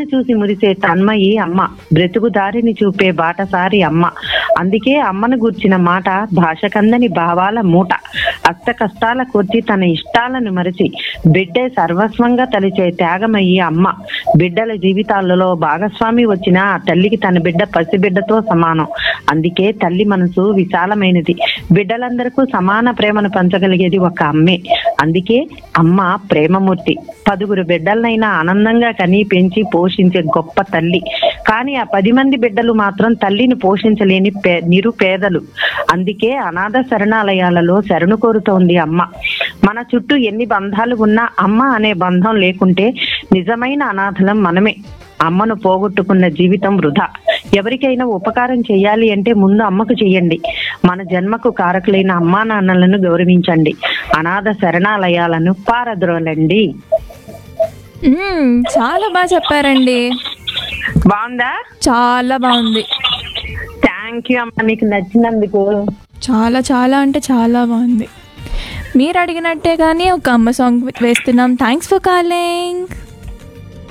బిడ్డలను చూసి మురిసే తన్మయి అమ్మ బ్రతుకు దారిని చూపే బాటసారి అమ్మ అందుకే అమ్మను గూర్చిన మాట భాషకందని భావాల మూట అష్ట కష్టాల కొద్ది తన ఇష్టాలను మరిచి బిడ్డే సర్వస్వంగా తలిచే త్యాగమయ్యి అమ్మ బిడ్డల జీవితాలలో భాగస్వామి వచ్చిన ఆ తల్లికి తన బిడ్డ పసిబిడ్డతో సమానం అందుకే తల్లి మనసు విశాలమైనది బిడ్డలందరికీ సమాన ప్రేమను పంచగలిగేది ఒక అమ్మే అందుకే అమ్మ ప్రేమమూర్తి పదుగురు బిడ్డలనైనా ఆనందంగా కని పెంచి పోషించే గొప్ప తల్లి కానీ ఆ పది మంది బిడ్డలు మాత్రం తల్లిని పోషించలేని పే నిరుపేదలు అందుకే అనాథ శరణాలయాలలో శరణు కోరుతోంది అమ్మ మన చుట్టూ ఎన్ని బంధాలు ఉన్నా అమ్మ అనే బంధం లేకుంటే నిజమైన అనాథలం మనమే అమ్మను పోగొట్టుకున్న జీవితం వృధా ఎవరికైనా ఉపకారం చేయాలి అంటే ముందు అమ్మకు చెయ్యండి మన జన్మకు కారకులైన అమ్మా నాన్నలను గౌరవించండి అనాథ శరణాలయాలను పారద్రోలండి మ్మ్, చాలా బాగా చెప్పారండి బాగుందా చాలా బాగుంది థ్యాంక్ యూ అమ్మ మీకు నచ్చినందుకు చాలా చాలా అంటే చాలా బాగుంది మీరు అడిగినట్టే కానీ ఒక అమ్మ సాంగ్ వేస్తున్నాం థ్యాంక్స్ ఫర్ కాలింగ్